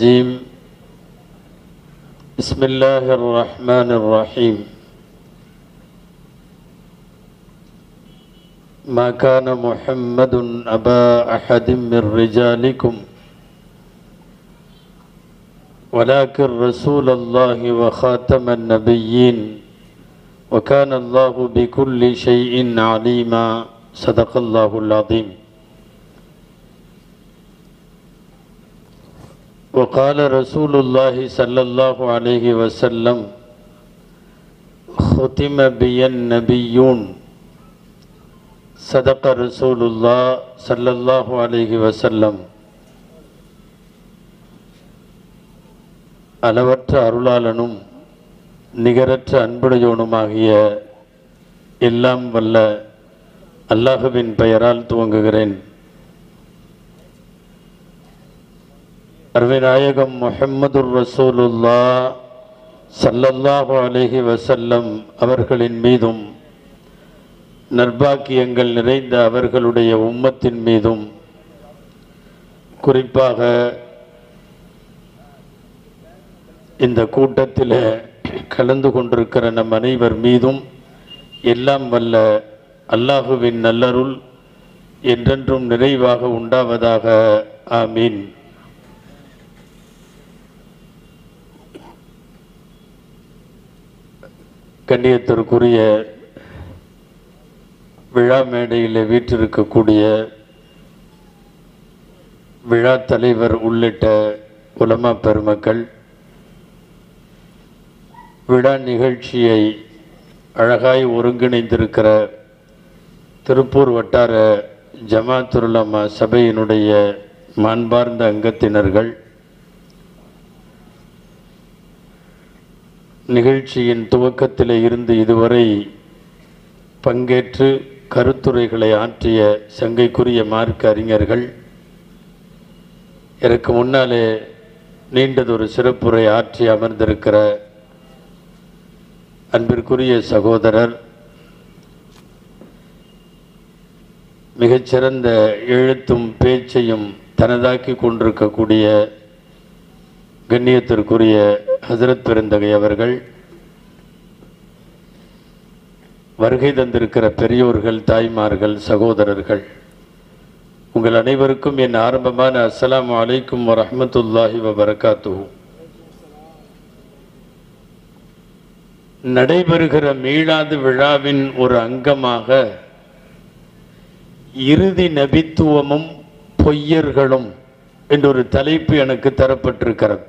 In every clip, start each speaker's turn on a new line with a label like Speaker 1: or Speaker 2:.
Speaker 1: الرجيم بسم الله الرحمن الرحيم ما كان محمد أبا أحد من رجالكم ولكن رسول الله وخاتم النبيين وكان الله بكل شيء عليما صدق الله العظيم وقال رسول الله صلى الله عليه وسلم ختم بي النبيون صدق رسول الله صلى الله عليه وسلم அளவற்ற அருளாளனும் நிகரற்ற அன்புடையோனுமாகிய எல்லாம் வல்ல அல்லாஹுவின் பெயரால் துவங்குகிறேன் அருவிநாயகம் முஹம்மதுர் ரசூலுல்லா சல்லல்லாஹு அலைஹி வசல்லம் அவர்களின் மீதும் நற்பாக்கியங்கள் நிறைந்த அவர்களுடைய உம்மத்தின் மீதும் குறிப்பாக இந்த கூட்டத்தில் கலந்து கொண்டிருக்கிற நம் அனைவர் மீதும் எல்லாம் வல்ல அல்லாஹுவின் நல்லருள் என்றென்றும் நிறைவாக உண்டாவதாக ஆமீன் கண்ணியத்திற்குரிய விழா மேடையில் வீற்றிருக்கக்கூடிய விழா தலைவர் உள்ளிட்ட உலமா பெருமக்கள் விழா நிகழ்ச்சியை அழகாய் ஒருங்கிணைந்திருக்கிற திருப்பூர் வட்டார ஜமாத்துருலமா சபையினுடைய மாண்பார்ந்த அங்கத்தினர்கள் நிகழ்ச்சியின் துவக்கத்தில் இருந்து இதுவரை பங்கேற்று கருத்துரைகளை ஆற்றிய சங்கைக்குரிய மார்க்க அறிஞர்கள் எனக்கு முன்னாலே நீண்டதொரு சிறப்புரை ஆற்றி அமர்ந்திருக்கிற அன்பிற்குரிய சகோதரர் மிகச்சிறந்த எழுத்தும் பேச்சையும் தனதாக்கி கொண்டிருக்கக்கூடிய கண்ணியத்திற்குரிய ஹசரத் பெருந்தகை அவர்கள் வருகை தந்திருக்கிற பெரியோர்கள் தாய்மார்கள் சகோதரர்கள் உங்கள் அனைவருக்கும் என் ஆரம்பமான அஸ்ஸலாமு அலைக்கும் வரஹ்மத்துல்லாஹி வபரகாத்துஹு நடைபெறுகிற மீளாது விழாவின் ஒரு அங்கமாக இறுதி நபித்துவமும் பொய்யர்களும் என்றொரு தலைப்பு எனக்கு தரப்பட்டிருக்கிறது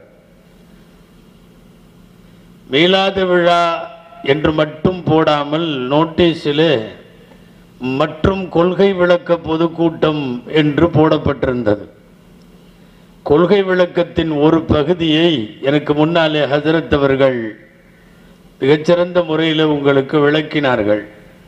Speaker 1: மீளாது விழா என்று மட்டும் போடாமல் நோட்டீஸில் மற்றும் கொள்கை விளக்க பொதுக்கூட்டம் என்று போடப்பட்டிருந்தது கொள்கை விளக்கத்தின் ஒரு பகுதியை எனக்கு முன்னாலே ஹசரத் அவர்கள் மிகச்சிறந்த முறையில் உங்களுக்கு விளக்கினார்கள்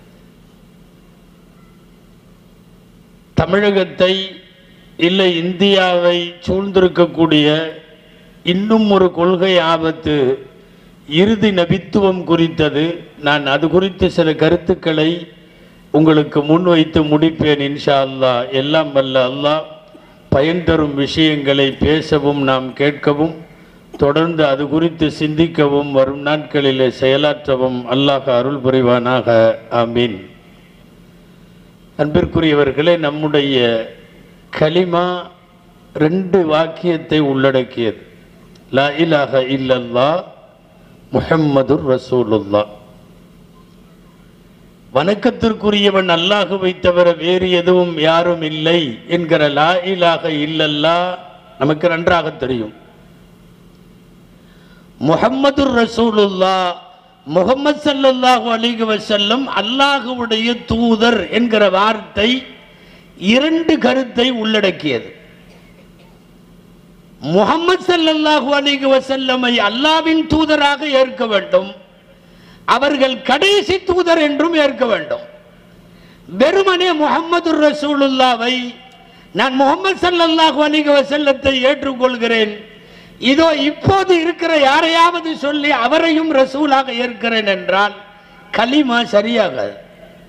Speaker 1: தமிழகத்தை இல்லை இந்தியாவை சூழ்ந்திருக்கக்கூடிய இன்னும் ஒரு கொள்கை ஆபத்து இறுதி நபித்துவம் குறித்தது நான் அது குறித்து சில கருத்துக்களை உங்களுக்கு முன்வைத்து முடிப்பேன் இன்ஷா அல்லாஹ் எல்லாம் வல்ல அல்லாஹ் பயன் தரும் விஷயங்களை பேசவும் நாம் கேட்கவும் தொடர்ந்து அது குறித்து சிந்திக்கவும் வரும் நாட்களிலே செயலாற்றவும் அல்லாஹ் அருள் புரிவானாக ஆமீன் அன்பிற்குரியவர்களே நம்முடைய கலிமா ரெண்டு வாக்கியத்தை உள்ளடக்கியது லா இலாஹ இல்லல்லா முஹம்மதுர் ரசூலுல்லா வணக்கத்திற்குரியவன் அல்லாஹுவை தவிர வேறு எதுவும் யாரும் இல்லை என்கிற லா இலாஹ இல்லல்லா நமக்கு நன்றாக தெரியும் முஹம்மது ரசூலுல்லா முகமது சல்லல்லாஹு அலைஹி வஸல்லம் அல்லாஹுவுடைய தூதர் என்கிற வார்த்தை இரண்டு கருத்தை உள்ளடக்கியது முகமது சல்லல்லாஹு அலைஹி வஸல்லமை அல்லாவின் தூதராக ஏற்க வேண்டும் அவர்கள் கடைசி தூதர் என்றும் ஏற்க வேண்டும் வெறுமனே முகமது ரசூலுல்லாவை நான் முகமது சல்லல்லாஹு அலைஹி வஸல்லத்தை ஏற்றுக்கொள்கிறேன் இதோ இப்போது இருக்கிற யாரையாவது சொல்லி அவரையும் ரசூலாக ஏற்கிறேன் என்றால் கலிமா சரியாகாது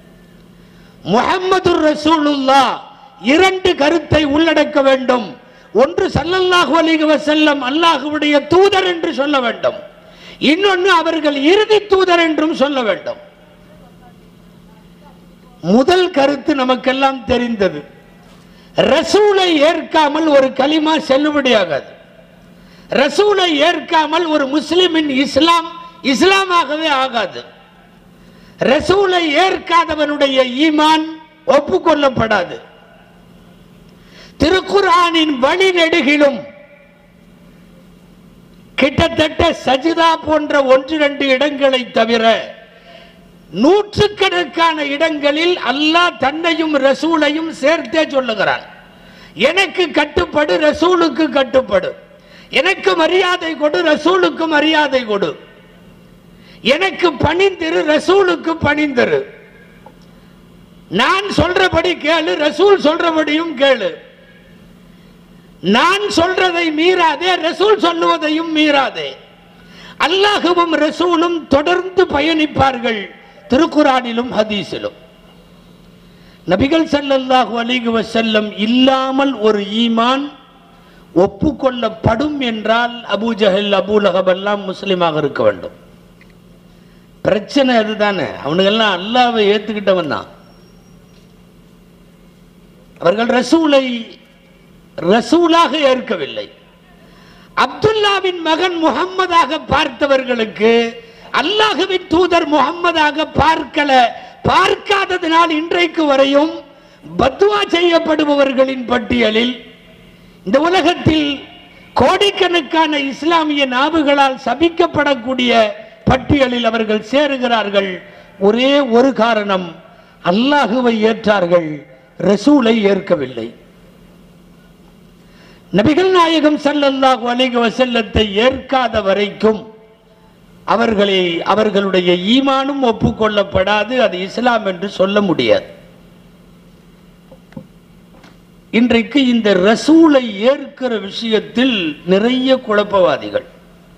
Speaker 1: முஹம்மது ரசூலுல்லா இரண்டு கருத்தை உள்ளடக்க வேண்டும் ஒன்று சல்லல்லாஹு அலைஹி வஸல்லம் அல்லாஹ்வுடைய தூதர் என்று சொல்ல வேண்டும் இன்னொன்று அவர்கள் இறுதி தூதர் என்றும் சொல்ல வேண்டும் முதல் கருத்து நமக்கெல்லாம் தெரிந்தது ரசூலை ஏற்காமல் ஒரு கலிமா செல்லுபடியாகாது ரசூலை ஏற்காமல் ஒரு முஸ்லிமின் இஸ்லாம் இஸ்லாமாகவே ஆகாது ரசூலை ஏற்காதவனுடைய ஈமான் ஒப்புக்கொள்ளப்படாது திருக்குர்ஆனின் வழி நெடுகிலும் கிட்டத்தட்ட சஜிதா போன்ற ஒன்று ரெண்டு இடங்களை தவிர நூற்றுக்கணக்கான இடங்களில் அல்லாஹ் தன்னையும் ரசூலையும் சேர்த்தே சொல்லுகிறான் எனக்கு கட்டுப்படு ரசூலுக்கு கட்டுப்படு எனக்கு மரியாதை கொடு ரசூலுக்கு மரியாதை கொடு எனக்கு பணிந்திரு ரசூலுக்கு பணிந்திரு நான் சொல்றபடி கேளு ரசூல் சொல்றபடியும் கேளு நான் சொல்றதை மீறாதே ரசூல் சொல்லுவதையும் மீறாதே அல்லாஹுவும் ரசூலும் தொடர்ந்து பயணிப்பார்கள் திருக்குறானிலும் ஹதீஸிலும் நபிகள் ஸல்லல்லாஹு அலைஹி வஸல்லம் இல்லாமல் ஒரு ஈமான் ஒப்புக்கொள்ளப்படும் என்றால் அபூ ஜஹல் அபூ லஹப் எல்லாம் முஸ்லீமாக இருக்க வேண்டும் பிரச்சனை அதுதானே அவனுங்கெல்லாம் அல்லாவை ஏத்துக்கிட்டவன் தான் அவர்கள் ரசூலை ரசூலாக ஏற்கவில்லை அப்துல்லாவின் மகன் முகம்மதாக பார்த்தவர்களுக்கு அல்லாஹுவின் தூதர் முகம்மதாக பார்க்கல பார்க்காததினால் இன்றைக்கு வரையும் பத்துவா செய்யப்படுபவர்களின் பட்டியலில் இந்த உலகத்தில் கோடிக்கணக்கான இஸ்லாமிய நாவுகளால் சபிக்கப்படக்கூடிய பட்டியலில் அவர்கள் சேருகிறார்கள் ஒரே ஒரு காரணம் அல்லாஹுவை ஏற்றார்கள் ரசூலை ஏற்கவில்லை நபிகள் நாயகம் ஸல்லல்லாஹு அலைஹி வஸல்லத்தை ஏற்காத வரைக்கும் அவர்களை அவர்களுடைய ஈமானும் ஒப்புக்கொள்ளப்படாது அது இஸ்லாம் என்று சொல்ல முடியாது இன்றைக்கு இந்த ரசூலை ஏற்கிற விஷயத்தில் நிறைய குழப்பவாதிகள்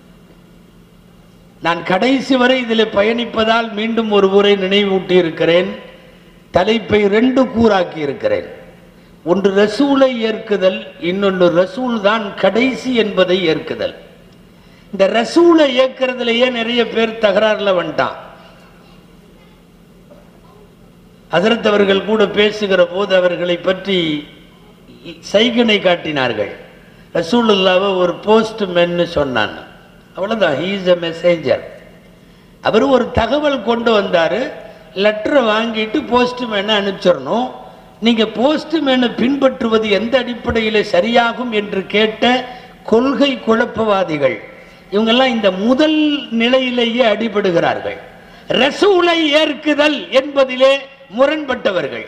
Speaker 1: நான் கடைசி வரை இதில் பயணிப்பதால் மீண்டும் ஒரு முறை நினைவூட்டி இருக்கிறேன் தலைப்பை ரெண்டு கூறாக்கி இருக்கிறேன் ஒன்று ரசூலை ஏற்குதல் இன்னொன்று ரசூல் தான் கடைசி என்பதை ஏற்குதல் இந்த ரசூலை ஏற்கிறதுலயே நிறைய பேர் தகராறுல வந்துட்டான் ஹசரத் அவர்கள் கூட பேசுகிற போது அவர்களை பற்றி சைகனை காட்டினார்கள் ரசூலுல்லாவை ஒரு போஸ்ட் மென்னு சொன்னான் அவ்வளவுதான் ஹீஸ் எ மெசேஞ்சர் அவர் ஒரு தகவல் கொண்டு வந்தாரு லெட்டரை வாங்கிட்டு போஸ்ட்மேனை அனுப்பிச்சிடணும் நீங்க போஸ்ட்மேனை பின்பற்றுவது எந்த அடிப்படையில் சரியாகும் என்று கேட்ட கொள்கை குழப்பவாதிகள் இவங்கெல்லாம் இந்த முதல் நிலையிலேயே அடிபடுகிறார்கள் ரசூலை ஏற்குதல் என்பதிலே முரண்பட்டவர்கள்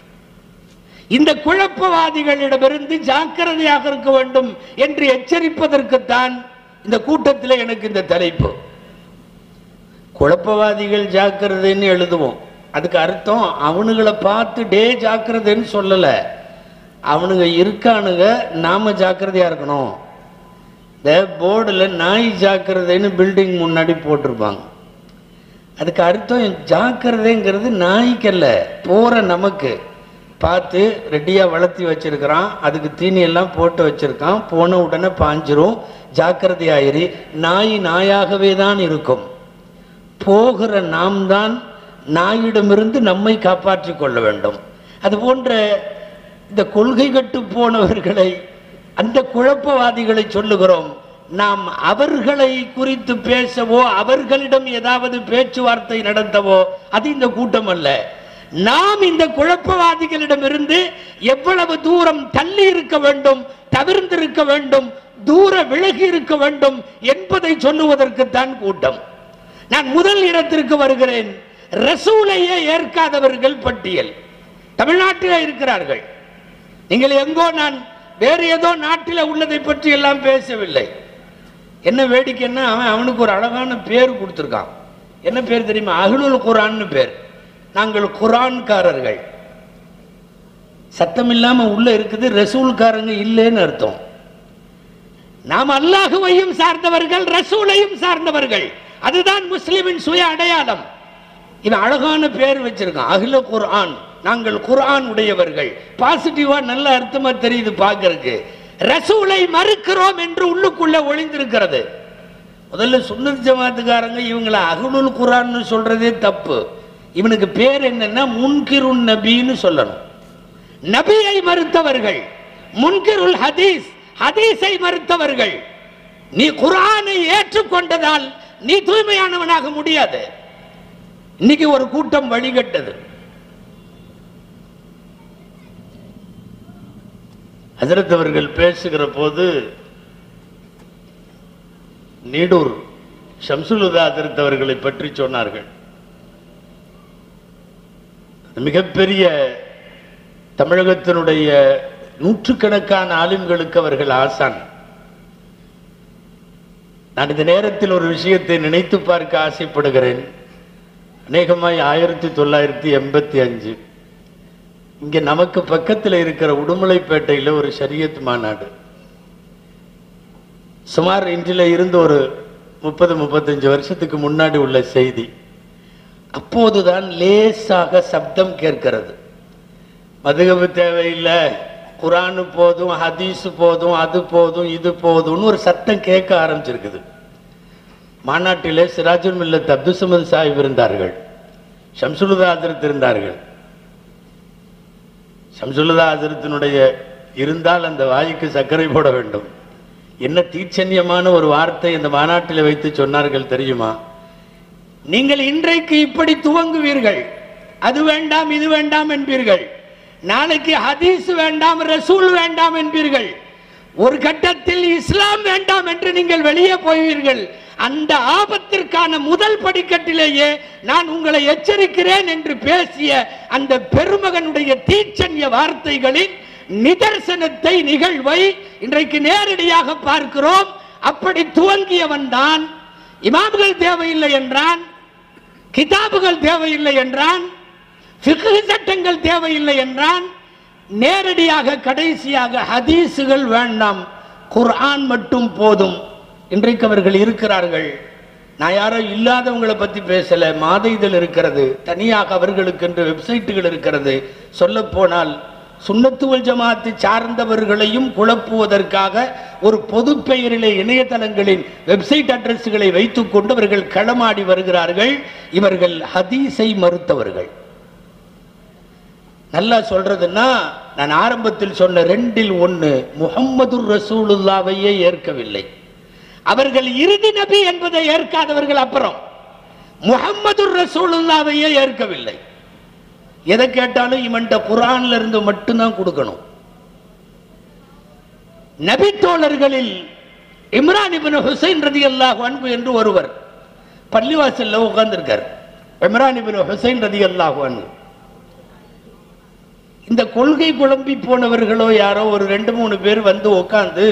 Speaker 1: இந்த குழப்பவாதிகளிடமிருந்து ஜாக்கிரதையாக இருக்க வேண்டும் என்று எச்சரிப்பதற்குத்தான் இந்த கூட்டத்தில் எனக்கு இந்த தலைப்பு குழப்பவாதிகள் ஜாக்கிரதைன்னு எழுதுவோம் அதுக்கு அர்த்தம் அவனுங்களை பார்த்து டே ஜாக்கிரதைன்னு சொல்லலை அவனுங்க இருக்கானுங்க நாம ஜாக்கிரதையா இருக்கணும் இந்த போர்டில் நாய் ஜாக்கிரதைன்னு பில்டிங் முன்னாடி போட்டிருப்பாங்க அதுக்கு அர்த்தம் ஜாக்கிரதைங்கிறது நாய்க்கல்ல போகிற நமக்கு பார்த்து ரெடியாக வளர்த்தி வச்சிருக்கிறான் அதுக்கு தீனி எல்லாம் போட்டு வச்சிருக்கான் போன உடனே பாஞ்சிரும் ஜாக்கிரதையாயிரு நாய் நாயாகவே தான் இருக்கும் போகிற நாம் தான் நாயிடமிருந்து நம்மை காப்பாற்றிக் கொள்ள வேண்டும் அது போன்ற இந்த கொள்கை கட்டு போனவர்களை அந்த குழப்பவாதிகளை சொல்லுகிறோம் நாம் அவர்களை குறித்து பேசவோ அவர்களிடம் ஏதாவது பேச்சுவார்த்தை நடத்தவோ அது இந்த கூட்டம் அல்ல நாம் இந்த குழப்பவாதிகளிடமிருந்து எவ்வளவு தூரம் தள்ளி இருக்க வேண்டும் தவிர்ந்திருக்க வேண்டும் தூர விலகி இருக்க வேண்டும் என்பதை சொல்லுவதற்குத்தான் கூட்டம் நான் முதல் இடத்திற்கு வருகிறேன் ரசூலையே ஏற்காதவர்கள் பட்டியல் தமிழ்நாட்டில் இருக்கிறார்கள் நீங்கள் எங்கோ நான் வேறு ஏதோ நாட்டில் உள்ளதை பற்றி எல்லாம் பேசவில்லை என்ன வேடிக்கைன்னா அவன் அவனுக்கு ஒரு அழகான பேர் கொடுத்துருக்கான் என்ன பேர் தெரியுமா அஹ்லுல் குரான்னு பேர் நாங்கள் குரான்காரர்கள் சத்தம் இல்லாம உள்ள இருக்குது ரசூல்காரங்க இல்லைன்னு அர்த்தம் நாம் அல்லாஹுவையும் சார்ந்தவர்கள் ரசூலையும் சார்ந்தவர்கள் அதுதான் முஸ்லிமின் சுய அடையாளம் இவன் அழகான பேர் வச்சிருக்கான் அகில குர்ஆன் நாங்கள் குர்ஆன் உடையவர்கள் பாசிட்டிவா நல்ல அர்த்தமா தெரியுது பார்க்கறதுக்கு ரசூலை மறுக்கிறோம் என்று உள்ளுக்குள்ள ஒளிந்திருக்கிறது முதல்ல சுன்னத் ஜமாத்துக்காரங்க இவங்களை அகுலுல் குரான்னு சொல்றதே தப்பு இவனுக்கு பேர் என்னன்னா முன்கிருன் நபின்னு சொல்லணும் நபியை மறுத்தவர்கள் முன்கிருல் ஹதீஸ் ஹதீஸை மறுத்தவர்கள் நீ குரானை ஏற்றுக்கொண்டதால் நீ தூய்மையானவனாக முடியாது இன்னைக்கு ஒரு கூட்டம் வழிகட்டது ஹஜரத் அவர்கள் பேசுகிற போது நீடூர் ஷம்சுலுதா ஹஜரத் அவர்களை பற்றி சொன்னார்கள் மிகப்பெரிய தமிழகத்தினுடைய நூற்றுக்கணக்கான ஆலிம்களுக்கு அவர்கள் ஆசான் நான் இந்த நேரத்தில் ஒரு விஷயத்தை நினைத்து பார்க்க ஆசைப்படுகிறேன் அநேகமாய் ஆயிரத்தி தொள்ளாயிரத்தி எண்பத்தி அஞ்சு இங்க நமக்கு பக்கத்தில் இருக்கிற உடுமலைப்பேட்டையில் ஒரு ஷரியத் மாநாடு சுமார் இன்றில் இருந்து ஒரு முப்பது முப்பத்தஞ்சு வருஷத்துக்கு முன்னாடி உள்ள செய்தி அப்போதுதான் லேசாக சப்தம் கேட்கிறது மதுகபு தேவையில்லை குரானு போதும் ஹதீஸ் போதும் அது போதும் இது போதும்னு ஒரு சத்தம் கேட்க ஆரம்பிச்சிருக்குது மாநாட்டிலே சிராஜுல் மில்லத் அப்துல் சமது சாஹிப் இருந்தார்கள் ஷம்சுலுதா ஹசரத் இருந்தார்கள் ஷம்சுலுதா ஹசரத்தினுடைய இருந்தால் அந்த வாய்க்கு சர்க்கரை போட வேண்டும் என்ன தீட்சண்யமான ஒரு வார்த்தை இந்த மாநாட்டில் வைத்து சொன்னார்கள் தெரியுமா நீங்கள் இன்றைக்கு இப்படி துவங்குவீர்கள் அது வேண்டாம் இது வேண்டாம் என்பீர்கள் நாளைக்கு ஹதீஸ் வேண்டாம் ரசூல் வேண்டாம் என்பீர்கள் ஒரு கட்டத்தில் இஸ்லாம் வேண்டாம் என்று நீங்கள் வெளியே போவீர்கள் அந்த ஆபத்திற்கான முதல் படிக்கட்டிலேயே நான் உங்களை எச்சரிக்கிறேன் என்று பேசிய அந்த பெருமகனுடைய தீச்சன்ய வார்த்தைகளின் நிதர்சனத்தை நிகழ்வை இன்றைக்கு நேரடியாக பார்க்கிறோம் அப்படி துவங்கியவன் தான் இமாம்கள் தேவையில்லை என்றான் கிதாபுகள் தேவையில்லை என்றான் ஃபிக்ஹ் சட்டங்கள் தேவையில்லை என்றான் நேரடியாக கடைசியாக ஹதீஸுகள் வேண்டாம் குர்ஆன் மட்டும் போதும் இன்றைக்கு அவர்கள் இருக்கிறார்கள் நான் யாரோ இல்லாதவங்களை பத்தி பேசல மாத இதழ் இருக்கிறது தனியாக அவர்களுக்கென்று வெப்சைட்டுகள் இருக்கிறது சொல்ல போனால் சுண்ணத்துவல் ஜமாத்து சார்ந்தவர்களையும் குழப்புவதற்காக ஒரு பொது பெயரிலே இணையதளங்களின் வெப்சைட் அட்ரஸ்களை வைத்துக்கொண்டு அவர்கள் களமாடி வருகிறார்கள் இவர்கள் ஹதீஸை மறுத்தவர்கள் நல்லா சொல்றதுன்னா நான் ஆரம்பத்தில் சொன்ன ரெண்டில் ஒன்று முகம்மது ரசூலுல்லாவையே ஏற்கவில்லை அவர்கள் இறுதி நபி என்பதை ஏற்காதவர்கள் அப்புறம் முகம்மது ரசூலுல்லாவையே ஏற்கவில்லை எதை கேட்டாலும் இவன்ட்ட குரான்ல இருந்து மட்டும்தான் கொடுக்கணும் நபி தோழர்களில் இம்ரான் இப்னு ஹுசைன் ரதியல்லாஹு அன்ஹு என்று ஒருவர் பள்ளிவாசல்ல உட்கார்ந்திருக்கார் இம்ரான் இப்னு ஹுசைன் ரதியல்லாஹு அன்ஹு இந்த கொள்கை குழம்பி போனவர்களோ யாரோ ஒரு ரெண்டு மூணு பேர் வந்து உட்கார்ந்து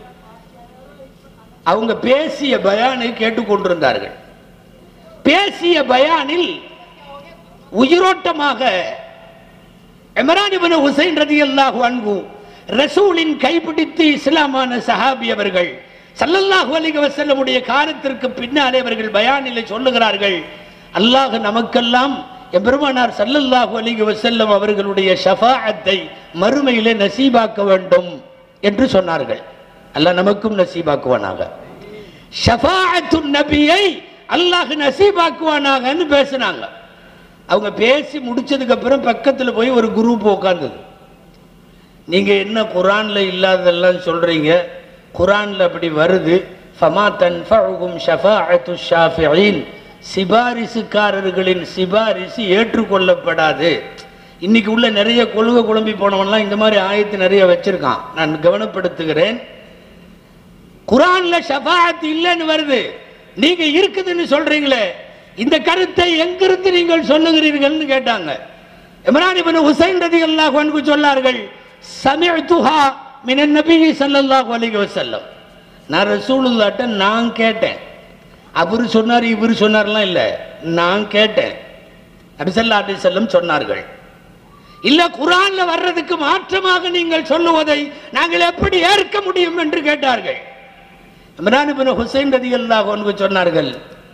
Speaker 1: அவங்க பேசிய பயானை கேட்டுக்கொண்டிருந்தார்கள் பேசிய பயானில் உயிரோட்டமாக எமரான் இப்னு ஹுசைன் ரதியல்லாஹு அன்ஹு ரசூலின் கைப்பிடித்து இஸ்லாமான சஹாபி அவர்கள் ஸல்லல்லாஹு அலைஹி வஸல்லமுடைய காலத்திற்கு பின்னாலே அவர்கள் பயானிலே சொல்லுகிறார்கள் அல்லாஹ் நமக்கெல்லாம் எம்பெருமானார் ஸல்லல்லாஹு அலைஹி வஸல்லம் அவர்களுடைய ஷஃபாஅத்தை மறுமையிலே நசீபாக்க வேண்டும் என்று சொன்னார்கள் அல்லாஹ் நமக்கும் நசீபாக்குவானாக ஷஃபாஅத்து நபியை அல்லாஹ் நசீபாக்குவானாகன்னு பேசினாங்க அவங்க பேசி முடிச்சதுக்கு அப்புறம் பக்கத்துல போய் ஒரு குரூப் உட்கார்ந்தது நீங்க என்ன குரான்ல இல்லாததெல்லாம் சொல்றீங்க குரான்ல அப்படி வருது ஃபமா தன்ஃபஉகும் ஷஃபாஅத்து ஷாஃபிஈன் சிபாரிசுக்காரர்களின் சிபாரிசு ஏற்றுக்கொள்ளப்படாது இன்னைக்கு உள்ள நிறைய கொள்கை குழம்பி போனவன்லாம் இந்த மாதிரி ஆயத்து நிறைய வச்சிருக்கான் நான் கவனப்படுத்துகிறேன் குரான்ல ஷஃபாஅத் இல்லைன்னு வருது நீங்க இருக்குதுன்னு சொல்றீங்களே இந்த கருத்தை எங்கிருந்து நீங்கள் சொல்லுகிறீர்கள்னு கேட்டாங்க இம்ரான் இப்னு ஹுசைன் ரலியல்லாஹு அன்ஹு சொன்னார்கள் சமிஅத்துஹா மினன் நபி ஸல்லல்லாஹு அலைஹி வஸல்லம் நான் ரசூலுல்லாஹ்ட்ட நான் கேட்டேன் அவர் சொன்னார் இவர் சொன்னார்லாம் இல்லை நான் கேட்டேன் நபி ஸல்லல்லாஹு அலைஹி வஸல்லம் சொன்னார்கள் இல்ல குரான்ல வர்றதுக்கு மாற்றமாக நீங்கள் சொல்லுவதை நாங்கள் எப்படி ஏற்க முடியும் என்று கேட்டார்கள் இம்ரான் இப்னு ஹுசைன் ரலியல்லாஹு அன்ஹு சொன்னார்கள்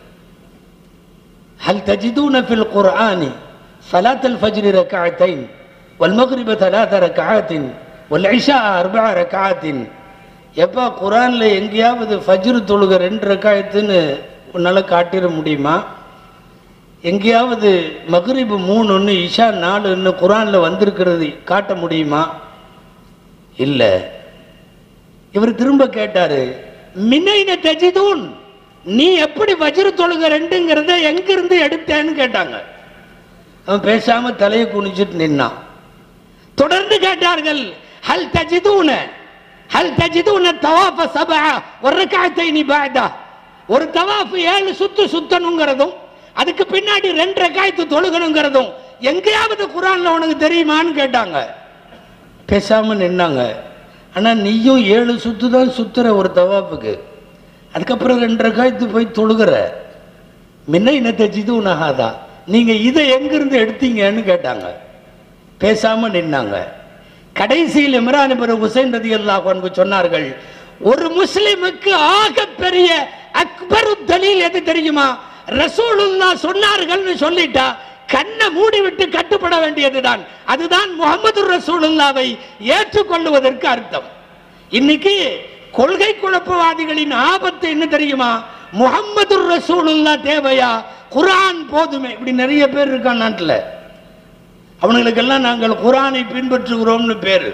Speaker 1: هل تجدون في القرآن صلاة الفجر ركعتين والمغرب ثلاث ركعات والعشاء أربع ركعات எப்பா குரான்ல எங்கேயாவது ஃபஜ்ரு தொழுக ரெண்டு ரக்காயத்துன்னு உன்னால காட்டிட முடியுமா எங்கேயாவது மகரிபு மூணுன்னு இஷா நாலுன்னு குரான்ல வந்திருக்கிறது காட்ட முடியுமா இல்லை இவர் திரும்ப கேட்டாரு மின்னைன தஜிதூன் நீ எப்படி வஜ்ர தொழுக ரெண்டுங்கிறத எங்கிருந்து எடுத்தேன்னு கேட்டாங்க அவன் பேசாம தலையை குனிஞ்சிட்டு நின்னான் தொடர்ந்து கேட்டார்கள் ஹல் தஜிதூன ஹல் தஜிதூன தவாஃப சபா ஒரு ரக்காத்தை நீ பாதா ஒரு தவாஃப் ஏழு சுத்து சுத்தணுங்கிறதும் அதுக்கு பின்னாடி ரெண்டு ரக்காயத்து தொழுகணுங்கிறதும் எங்கேயாவது குரான்ல உனக்கு தெரியுமான்னு கேட்டாங்க பேசாம நின்னாங்க ஆனா நீயும் ஏழு சுத்து தான் சுத்துற ஒரு தவாப்புக்கு அதுக்கப்புறம் ரெண்டு ரக்காயத்து போய் தொழுகிற முன்ன இனத்தை ஜிது உனகாதா நீங்க இதை எங்கிருந்து எடுத்தீங்கன்னு கேட்டாங்க பேசாம நின்னாங்க கடைசியில் இம்ரான் பிறகு ஹுசைன் ரதி அல்லாஹ் சொன்னார்கள் ஒரு முஸ்லிமுக்கு ஆக பெரிய அக்பரு தலீல் எது தெரியுமா ரசூலுல்லா சொன்னார்கள்னு சொல்லிட்டா கண்ணை மூடி விட்டு கட்டுப்பட வேண்டியதுதான் அதுதான் முகமது ரசூலுல்லாவை ஏற்றுக்கொள்ளுவதற்கு அர்த்தம் இன்னைக்கு கொள்கை குழப்பவாதிகளின் ஆபத்து என்ன தெரியுமா முகமது ரசூலுல்லா தேவையா குரான் போதுமே இப்படி நிறைய பேர் இருக்கான் நாட்டில் அவனுங்களுக்கெல்லாம் நாங்கள் குரானை பின்பற்றுகிறோம்னு பேரு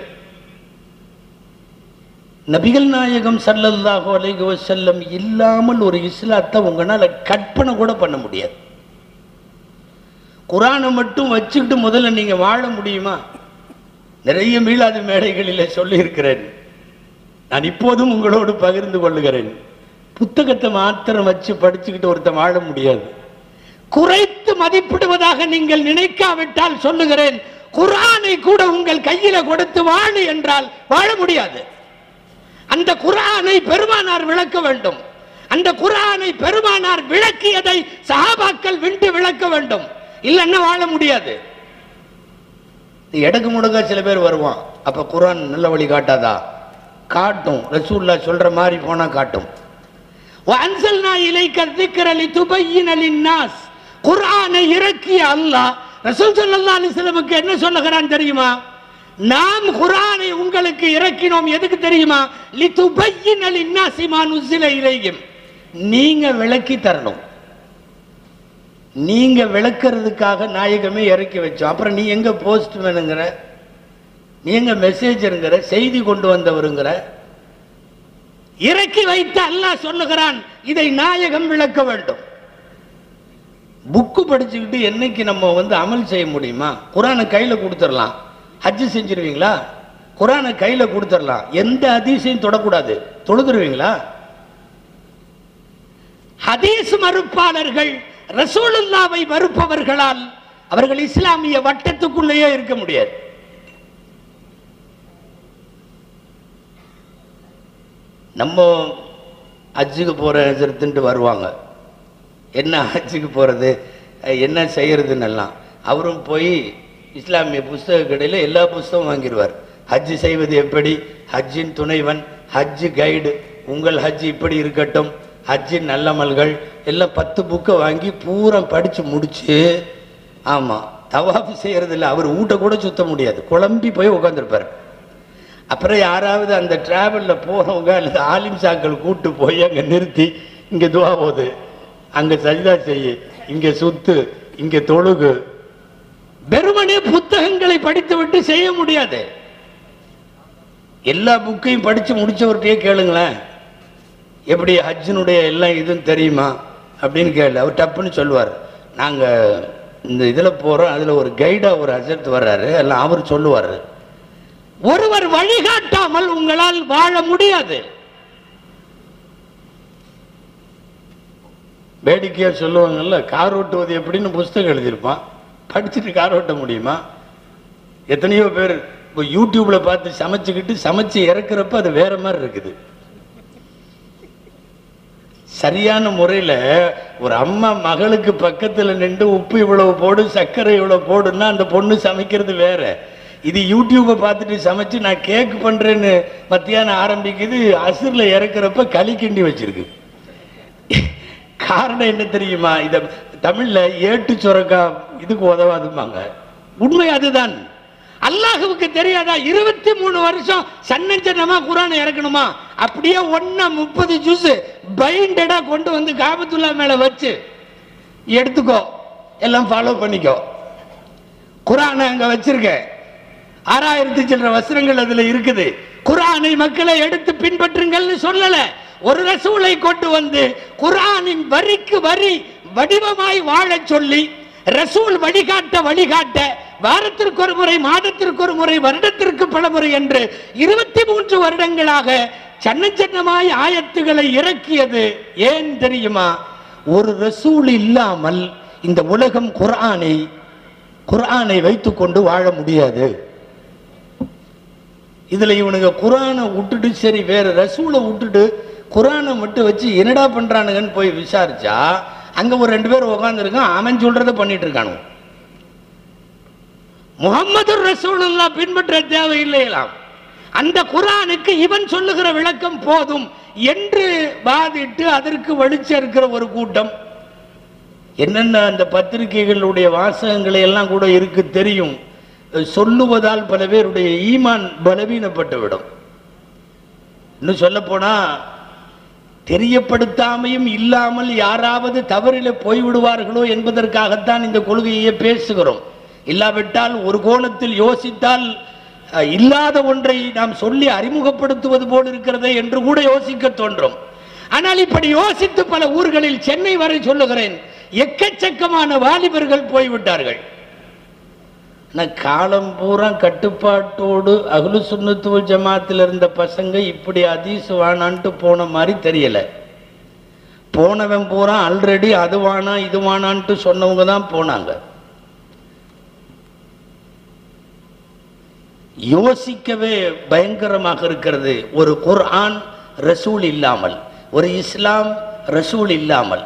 Speaker 1: நபிகள் நாயகம் ஸல்லல்லாஹு அலைஹி வஸல்லம் இல்லாமல் ஒரு இஸ்லாத்தை உங்களால கற்பனை கூட பண்ண முடியாது குரானை மட்டும் வச்சுக்கிட்டு முதல்ல நீங்க வாழ முடியுமா நிறைய மீளாது மேடைகளில் சொல்லியிருக்கிறேன் நான் இப்போதும் உங்களோடு பகிர்ந்து கொள்ளுகிறேன் புத்தகத்தை மாத்திரம் வச்சு படிச்சுக்கிட்டு ஒருத்தன் வாழ முடியாது குறைத்து மதிப்பிடுவதாக நீங்கள் நினைக்காவிட்டால் சொல்லுகிறேன் குரானை கூட உங்கள் கையில கொடுத்து வாழு என்றால் வாழ முடியாது அந்த குரானை பெருமானார் விளக்க வேண்டும் அந்த குரானை பெருமானார் விளக்கியதை சஹாபாக்கள் விண்டு விளக்க வேண்டும் இல்லைன்னா வாழ முடியாது எடக்கு முடக்க சில பேர் வருவான் அப்ப குரான் நல்ல வழி காட்டாதா காட்டும் ரசூல்லா சொல்ற மாதிரி போனா காட்டும் وأنزلنا إليك الذكر لتبين للناس குர்ஆனை இறக்கிய அல்லாஹ் ரசூல் ஸல்லல்லாஹு அலைஹி வஸல்லமுக்கு என்ன சொல்லுகிறான் தெரியுமா நாம் குர்ஆனை உங்களுக்கு இறக்கினோம் எதுக்கு தெரியுமா லிதுபய்யின லின்னாசி மா நுஸில இலைஹிம் நீங்க விளக்கி தரணும் நீங்க விளக்குறதுக்காக நாயகமே இறக்கி வச்சோம் அப்புறம் நீ எங்க போஸ்ட் வேணுங்கிற நீ எங்க மெசேஜருங்கிற செய்தி கொண்டு வந்தவருங்கிற இறக்கி வைத்து அல்லாஹ் சொல்லுகிறான் இதை நாயகம் விளக்க வேண்டும் புக்கு படிச்சுக்கிட்டு என்னைக்கு நம்ம வந்து அமல் செய்ய முடியுமா குரானை கையில் கொடுத்துடலாம் ஹஜ்ஜு செஞ்சிருவீங்களா குரானை கையில் கொடுத்துடலாம் எந்த அதிசயம் தொடக்கூடாது தொழுதுருவீங்களா ஹதீஸ் மறுப்பாளர்கள் ரசூலுல்லாவை மறுப்பவர்களால் அவர்கள் இஸ்லாமிய வட்டத்துக்குள்ளேயே இருக்க முடியாது நம்ம ஹஜ்ஜுக்கு போகிற எடுத்துட்டு வருவாங்க என்ன ஹஜ்ஜுக்கு போகிறது என்ன செய்யறதுன்னு எல்லாம் அவரும் போய் இஸ்லாமிய புஸ்தக கடையில் எல்லா புஸ்தகம் வாங்கிடுவார் ஹஜ்ஜு செய்வது எப்படி ஹஜ்ஜின் துணைவன் ஹஜ்ஜு கைடு உங்கள் ஹஜ்ஜு இப்படி இருக்கட்டும் ஹஜ்ஜின் நல்லமல்கள் எல்லாம் பத்து புக்கை வாங்கி பூரா படித்து முடிச்சு ஆமாம் தவாஃபு செய்யறதில்ல அவர் வீட்டை கூட சுத்த முடியாது குழம்பி போய் உட்காந்துருப்பார் அப்புறம் யாராவது அந்த டிராவலில் போகிறவங்க அல்லது ஆலிம் சாக்கள் கூட்டு போய் அங்கே நிறுத்தி இங்கே துவா போகுது அங்கே சஜிதா செய்யு இங்கே சுத்து இங்கே தொழுகு வெறுமனே புத்தகங்களை படித்து விட்டு செய்ய முடியாது எல்லா புக்கையும் படித்து முடிச்சவர்கிட்டயே கேளுங்களேன் எப்படி ஹஜ்ஜினுடைய எல்லாம் இதுவும் தெரியுமா அப்படின்னு கேளு அவர் டப்புன்னு சொல்லுவார் நாங்கள் இந்த இதில் போகிறோம் அதில் ஒரு கைடாக ஒரு அஜர்த் வர்றாரு எல்லாம் அவர் சொல்லுவார் ஒருவர் வழிகாட்டாமல் உங்களால் வாழ முடியாது வேடிக்கையா சொல்லுவாங்கல்ல கார் ஓட்டுவது எப்படின்னு புஸ்தகம் எழுதியிருப்பான் படிச்சுட்டு கார் ஓட்ட முடியுமா எத்தனையோ பேர் இப்போ யூடியூப்ல பார்த்து சமைச்சுக்கிட்டு சமைச்சு இறக்குறப்ப அது வேற மாதிரி இருக்குது சரியான முறையில் ஒரு அம்மா மகளுக்கு பக்கத்தில் நின்று உப்பு இவ்வளவு போடு சர்க்கரை இவ்வளவு போடுன்னா அந்த பொண்ணு சமைக்கிறது வேற இது யூடியூப்பை பார்த்துட்டு சமைச்சு நான் கேக் பண்றேன்னு மத்தியானம் ஆரம்பிக்குது அசுரில் இறக்குறப்ப களி கிண்டி வச்சிருக்கு காரணம் என்ன தெரியுமா இத தமிழ்ல ஏட்டு சுரக்கா இதுக்கு உதவாதுமாங்க உண்மை அதுதான் அல்லாஹுவுக்கு தெரியாதா இருபத்தி மூணு வருஷம் சன்னஞ்சனமா குரானை இறக்கணுமா அப்படியே ஒண்ணா முப்பது ஜூஸ் பைண்டடா கொண்டு வந்து காபத்துல்லா மேல வச்சு எடுத்துக்கோ எல்லாம் ஃபாலோ பண்ணிக்கோ குரானை அங்க வச்சிருக்க ஆறாயிரத்தி சில்லற வசனங்கள் அதுல இருக்குது குரானை மக்களை எடுத்து பின்பற்றுங்கள்னு சொல்லல ஒரு ரசூலை கொண்டு வந்து குரானின் வரிக்கு வரி வடிவமாய் வாழச் சொல்லி ரசூல் வழிகாட்ட வழிகாட்ட வாரத்திற்கு ஒரு முறை மாதத்திற்கு ஒரு முறை வருடத்திற்கு பல முறை என்று இருபத்தி மூன்று வருடங்களாக சன்ன சின்னமாய் ஆயத்துகளை இறக்கியது ஏன் தெரியுமா ஒரு ரசூல் இல்லாமல் இந்த உலகம் குர்ஆனை குர்ஆனை வைத்துக்கொண்டு வாழ முடியாது இதுல இவனுங்க குரானை விட்டுட்டு சரி வேற ரசூலை விட்டுட்டு குரானை மட்டும் வச்சு என்னடா பண்றானுங்கன்னு போய் விசாரிச்சா அங்க ஒரு ரெண்டு பேர் உட்காந்துருக்கான் அவன் சொல்றத பண்ணிட்டு இருக்கானுங்க முகமது ரசூலுல்லா பின்பற்ற தேவையில்லையலாம் அந்த குரானுக்கு இவன் சொல்லுகிற விளக்கம் போதும் என்று வாதிட்டு அதற்கு வலிச்சேர்க்கிற ஒரு கூட்டம் என்னென்ன அந்த பத்திரிகைகளுடைய வாசகங்களை எல்லாம் கூட இருக்கு தெரியும் சொல்லுவதால் பல பேருடைய ஈமான் பலவீனப்பட்டு விடும் இன்னும் சொல்ல போனா தெரியப்படுத்தாமையும் இல்லாமல் யாராவது தவறில போய்விடுவார்களோ என்பதற்காகத்தான் இந்த கொள்கையை பேசுகிறோம் இல்லாவிட்டால் ஒரு கோணத்தில் யோசித்தால் அஹ், இல்லாத ஒன்றை நாம் சொல்லி அறிமுகப்படுத்துவது போல் இருக்கிறதே என்று கூட யோசிக்க தோன்றும் ஆனால் இப்படி யோசித்து பல ஊர்களில் சென்னை வரை சொல்லுகிறேன் எக்கச்சக்கமான வாலிபர்கள் போய்விட்டார்கள் ஆனால் காலம் பூரா கட்டுப்பாட்டோடு அகுலு சுண்ணத்துவ ஜமாத்தில் இருந்த பசங்க இப்படி அதீஸ் வானான்ட்டு போன மாதிரி தெரியல போனவன் பூரா ஆல்ரெடி அது வானா இது வானான்ட்டு சொன்னவங்க தான் போனாங்க யோசிக்கவே பயங்கரமாக இருக்கிறது ஒரு குர்ஆன் ரசூல் இல்லாமல் ஒரு இஸ்லாம் ரசூல் இல்லாமல்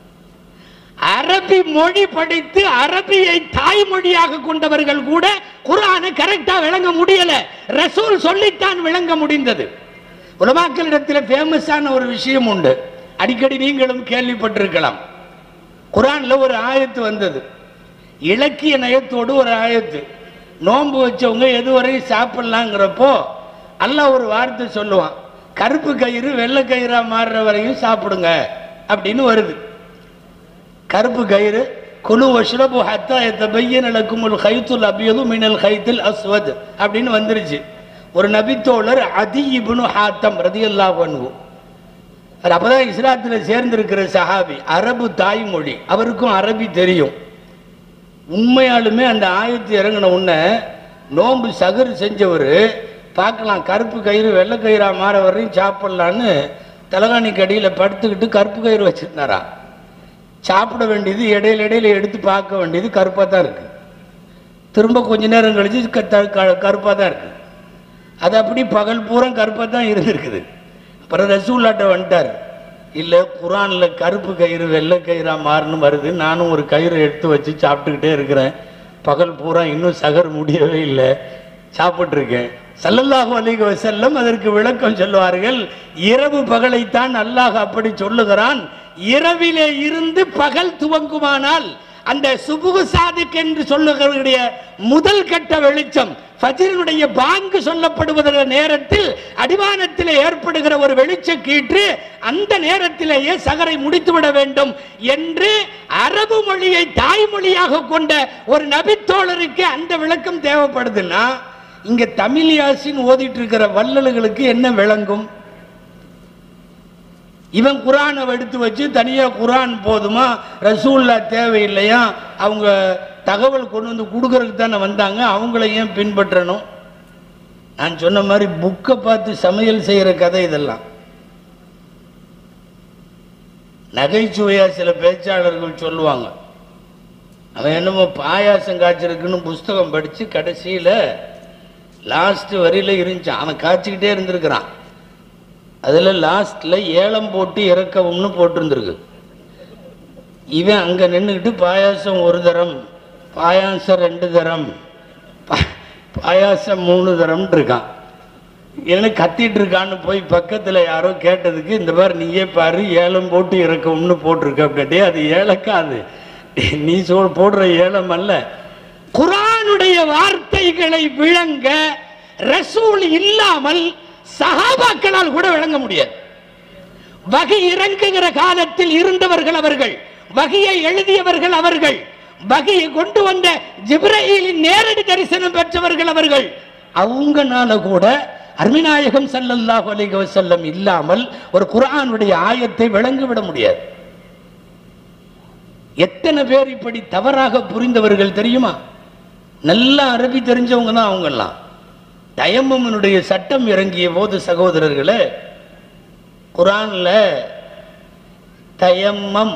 Speaker 1: அரபி மொழி படித்து அரபியை தாய்மொழியாக கொண்டவர்கள் கூட குர்ஆனை கரெக்டா விளங்க முடியல ரசூல் சொல்லித்தான் விளங்க முடிந்தது உலமாக்களிடத்தில் ஃபேமஸான ஒரு விஷயம் உண்டு அடிக்கடி நீங்களும் கேள்விப்பட்டிருக்கலாம் குர்ஆன்ல ஒரு ஆயத்து வந்தது இலக்கிய நயத்தோடு ஒரு ஆயத்து நோன்பு வச்சவங்க எதுவரை சாப்பிடலாங்கிறப்போ அல்லாஹ் ஒரு வார்த்தை சொல்லுவான் கருப்பு கயிறு வெள்ளை கயிறா மாறுற வரையும் சாப்பிடுங்க அப்படின்னு வருது கருப்பு கயிறு குழு வஷ்ரபு ஹத்தா எத்தபையன் லக்குமுல் ஹைத்துல் அபியது மினல் ஹைத்துல் அஸ்வத் அப்படின்னு வந்துருச்சு ஒரு நபித்தோழர் அதி இப்னு ஹாத்தம் ரதியல்லாஹு அன்ஹு அவர் அப்பதான் இஸ்லாத்தில் சேர்ந்திருக்கிற சஹாபி அரபு தாய்மொழி அவருக்கும் அரபி தெரியும் உண்மையாலுமே அந்த ஆயத்து இறங்கின உடனே நோன்பு சகர் செஞ்சவர் பார்க்கலாம் கருப்பு கயிறு வெள்ளை கயிறா மாற வரையும் சாப்பிட்லான்னு தலகாணி கடியில் படுத்துக்கிட்டு கருப்பு கயிறு வச்சிருந்தாரா சாப்பிட வேண்டியது இடையில இடையில எடுத்து பார்க்க வேண்டியது கருப்பாக தான் இருக்கு திரும்ப கொஞ்ச நேரம் கழிச்சு கருப்பாக தான் இருக்கு அது அப்படி பகல் பூரா கருப்பாக தான் இருந்திருக்குது அப்புறம் ரசூல்லாட்ட வந்துட்டார் இல்லை குரானில் கருப்பு கயிறு வெள்ளை கயிறா மாறணும் வருது நானும் ஒரு கயிறு எடுத்து வச்சு சாப்பிட்டுக்கிட்டே இருக்கிறேன் பகல் பூரா இன்னும் சகர் முடியவே இல்லை சாப்பிட்ருக்கேன் சல்லல்லாஹு அலைஹி வஸல்லம் அதற்கு விளக்கம் சொல்லுவார்கள் இரவு பகலைத்தான் அல்லாஹ் அப்படி சொல்லுகிறான் இரவிலே இருந்து பகல் துவங்குமானால் அந்த சுபுகு சாதிக் என்று சொல்லுகிறவருடைய முதல் கட்ட வெளிச்சம் ஃபஜ்ரினுடைய பாங்கு சொல்லப்படுவதற்கு நேரத்தில் அடிவானத்தில் ஏற்படுகிற ஒரு வெளிச்ச கீற்று அந்த நேரத்திலேயே சகரை முடித்துவிட வேண்டும் என்று அரபு மொழியை தாய்மொழியாக கொண்ட ஒரு நபித்தோழருக்கு அந்த விளக்கம் தேவைப்படுதுன்னா இங்க தமிழ் யாசின் ஓதிட்டு இருக்கிற வள்ளல்களுக்கு என்ன விளங்கும் இவன் குரானை எடுத்து வச்சு தனியா குரான் போதுமா ரசூல்லா தேவையில்லையா அவங்க தகவல் கொண்டு வந்து கொடுக்கறதுக்கு தானே வந்தாங்க அவங்கள ஏன் பின்பற்றணும் நான் சொன்ன மாதிரி புக்கை பார்த்து சமையல் செய்யற கதை இதெல்லாம் நகைச்சுவையா சில பேச்சாளர்கள் சொல்லுவாங்க அவன் என்னமோ பாயாசம் காய்ச்சிருக்குன்னு புஸ்தகம் படிச்சு கடைசியில லாஸ்ட் வரியில இருந்துச்சான் அவன் காய்ச்சிக்கிட்டே இருந்திருக்கிறான் அதுல லாஸ்ட்ல ஏலம் போட்டு இறக்கவும்னு போட்டிருந்திருக்கு இவன் அங்க நின்றுக்கிட்டு பாயாசம் ஒரு தரம் பாயாசம் ரெண்டு தரம் பா- பாயாசம் மூணு தரம்னு இருக்கான் என்ன கத்திட்டு இருக்கான்னு போய் பக்கத்துல யாரோ கேட்டதுக்கு இந்த மாதிரி நீயே பாரு ஏலம் போட்டு இறக்கவும்னு போட்டிருக்க அப்படின்ட்டு அது ஏலக்காது நீ சொல் போடுற ஏலம் அல்ல குரானுடைய வார்த்தைகளை விளங்க ரசூல் இல்லாமல்
Speaker 2: சஹாபாக்களால் கூட விளங்க முடியாது வகை இறங்குகிற காலத்தில் இருந்தவர்கள் அவர்கள் வகையை எழுதியவர்கள் அவர்கள் வகையை கொண்டு வந்த ஜிப்ரஹீலின் நேரடி தரிசனம் பெற்றவர்கள் அவர்கள் அவங்கனால கூட அருமிநாயகம் ஸல்லல்லாஹு அலைஹி வஸல்லம் இல்லாமல் ஒரு குர்ஆனுடைய ஆயத்தை விளங்க விட முடியாது எத்தனை பேர் இப்படி தவறாக புரிந்தவர்கள் தெரியுமா நல்ல அரபி தெரிஞ்சவங்க தான் அவங்கெல்லாம் தயம்மனுடைய சட்டம் இறங்கிய போது சகோதரர்களே குரான்ல தயம்மம்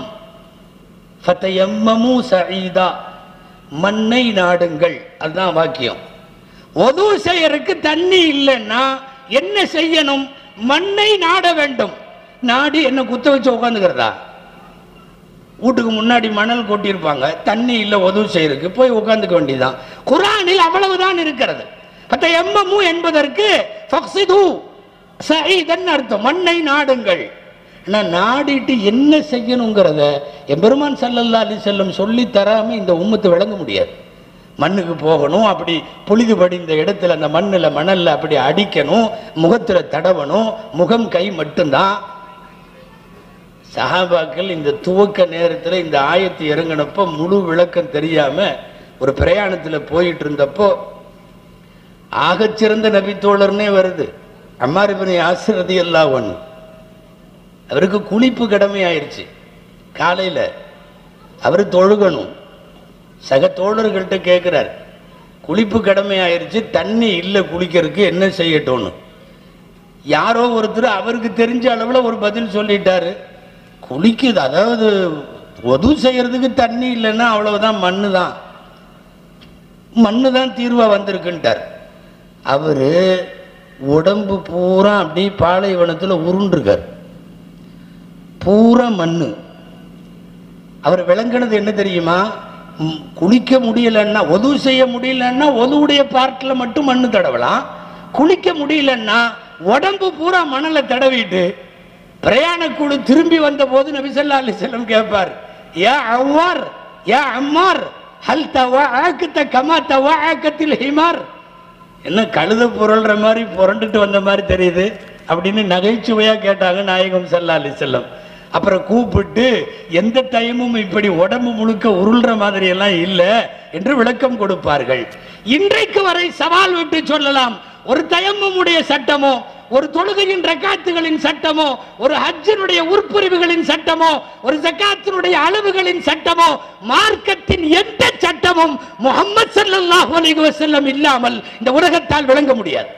Speaker 2: ஃபதயம்மமு சஈதா மண்ணை நாடுங்கள் அதுதான் வாக்கியம் ஒது செய்யறதுக்கு தண்ணி இல்லைன்னா என்ன செய்யணும் மண்ணை நாட வேண்டும் நாடி என்ன குத்த வச்சு உட்காந்துக்கிறதா வீட்டுக்கு முன்னாடி மணல் கொட்டியிருப்பாங்க தண்ணி இல்லை உதவு செய்யறதுக்கு போய் உட்காந்துக்க வேண்டியதுதான் குரானில் அவ்வளவுதான் இருக்கிறது பத்த எம்மமு என்பதற்கு ஃபக்ஸிது சஈதன் அர்த்தம் மண்ணை நாடுங்கள் நான் நாடிட்டு என்ன செய்யணுங்கிறத எம்பெருமான் சல்லல்லா அலி செல்லம் சொல்லி தராம இந்த உம்மத்து விளங்க முடியாது மண்ணுக்கு போகணும் அப்படி புழுதி படிந்த இடத்துல அந்த மண்ணில் மணல்ல அப்படி அடிக்கணும் முகத்துல தடவணும் முகம் கை மட்டும்தான் சஹாபாக்கள் இந்த துவக்க நேரத்தில் இந்த ஆயத்து இறங்கினப்போ முழு விளக்கம் தெரியாம ஒரு பிரயாணத்தில் போயிட்டு இருந்தப்போ ஆகச்சிறந்த நபித்தோழர்னே வருது அம்மாரிபனை ஆசிரதி எல்லாம் ஒன்று அவருக்கு குளிப்பு கடமை ஆயிடுச்சு காலையில் அவர் தொழுகணும் சக தோழர்கள்ட்ட கேட்குறார் குளிப்பு கடமை ஆயிடுச்சு தண்ணி இல்லை குளிக்கிறதுக்கு என்ன செய்யட்டும்னு யாரோ ஒருத்தர் அவருக்கு தெரிஞ்ச அளவில் ஒரு பதில் சொல்லிட்டாரு குளிக்குது அதாவது ஒது செய்யறதுக்கு தண்ணி இல்லைன்னா அவ்வளவுதான் மண்ணு தான் மண்ணு தான் தீர்வா வந்திருக்குன்ட்டார் அவரு உடம்பு பூரா அப்படி பாலைவனத்தில் உருண்டிருக்கார் பூரா மண்ணு அவர் விளங்குனது என்ன தெரியுமா ம், குளிக்க முடியலன்னா ஒது செய்ய முடியலன்னா ஒதுவுடைய பார்ட்டில் மட்டும் மண்ணு தடவலாம் குளிக்க முடியலன்னா உடம்பு பூரா மணலை தடவிட்டு பிரயாண குழு திரும்பி வந்த போது நபிசல்லா அலி செல்லம் கேட்பார் யா அவ்வார் யா அம்மார் ஹல் தவா ஆக்கத்த கமா தவா ஆக்கத்தில் ஹிமார் என்ன கழுத புரள்ற மாதிரி புரண்டுட்டு வந்த மாதிரி தெரியுது அப்படின்னு நகைச்சுவையா கேட்டாங்க நாயகம் ஸல்லல்லாஹு அலைஹி செல்லம் அப்புறம் கூப்பிட்டு எந்த டைமும் இப்படி உடம்பு முழுக்க உருள்ற மாதிரி எல்லாம் இல்லை என்று விளக்கம் கொடுப்பார்கள் இன்றைக்கு வரை சவால் விட்டு சொல்லலாம் ஒரு தயம்மமுடைய சட்டமோ ஒரு தொழுகையின் ரக்காத்துகளின் சட்டமோ ஒரு ஹஜ்ஜினுடைய உட்பிரிவுகளின் சட்டமோ ஒரு ஜக்காத்தினுடைய அளவுகளின் சட்டமோ மார்க்கத்தின் எந்த சட்டமும் முகமது ஸல்லல்லாஹு அலைஹி வஸல்லம் இல்லாமல் இந்த உலகத்தால் விளங்க முடியாது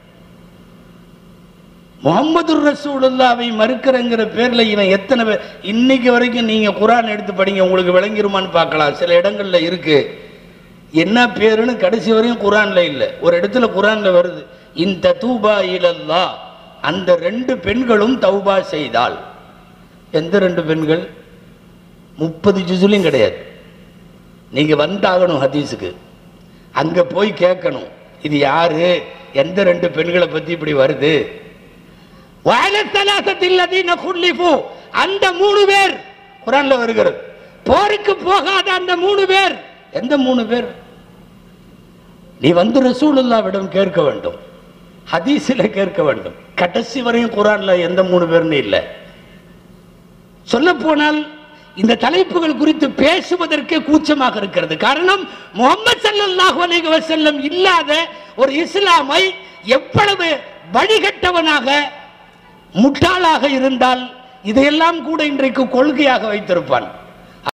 Speaker 2: முகமது ரசூலுல்லாவை மறுக்கிறங்கிற பேர்ல இவன் எத்தனை பேர் இன்னைக்கு வரைக்கும் நீங்க குரான் எடுத்து படிங்க உங்களுக்கு விளங்கிருமான்னு பார்க்கலாம் சில இடங்கள்ல இருக்கு என்ன பேருன்னு கடைசி வரையும் குரான்ல இல்லை ஒரு இடத்துல குரான்ல வருது இந்த தூபா இலல்லா அந்த ரெண்டு பெண்களும் தௌபா செய்தால் எந்த ரெண்டு பெண்கள் முப்பது ஜுசுலையும் கிடையாது நீங்க வந்தாகணும் ஹதீஸுக்கு அங்க போய் கேட்கணும் இது யாரு எந்த ரெண்டு பெண்களை பத்தி இப்படி வருது வயலத்தலாசத்தில்லதீன குல்லிஃபு அந்த மூணு பேர் குரான்ல வருகிறது போருக்கு போகாத அந்த மூணு பேர் எந்த மூணு பேர் நீ வந்து ரசூலுல்லாவிடம் கேட்க வேண்டும் ஹதீஸில் கேட்க வேண்டும் கடைசி வரையும் குரான்ல எந்த மூணு பேர்னு இல்லை சொல்ல போனால் இந்த தலைப்புகள் குறித்து பேசுவதற்கே கூச்சமாக இருக்கிறது காரணம் முகமது ஸல்லல்லாஹு அலைஹி வஸல்லம் இல்லாத ஒரு இஸ்லாமை எவ்வளவு வழிகட்டவனாக முட்டாளாக இருந்தால் இதையெல்லாம் கூட இன்றைக்கு கொள்கையாக வைத்திருப்பான்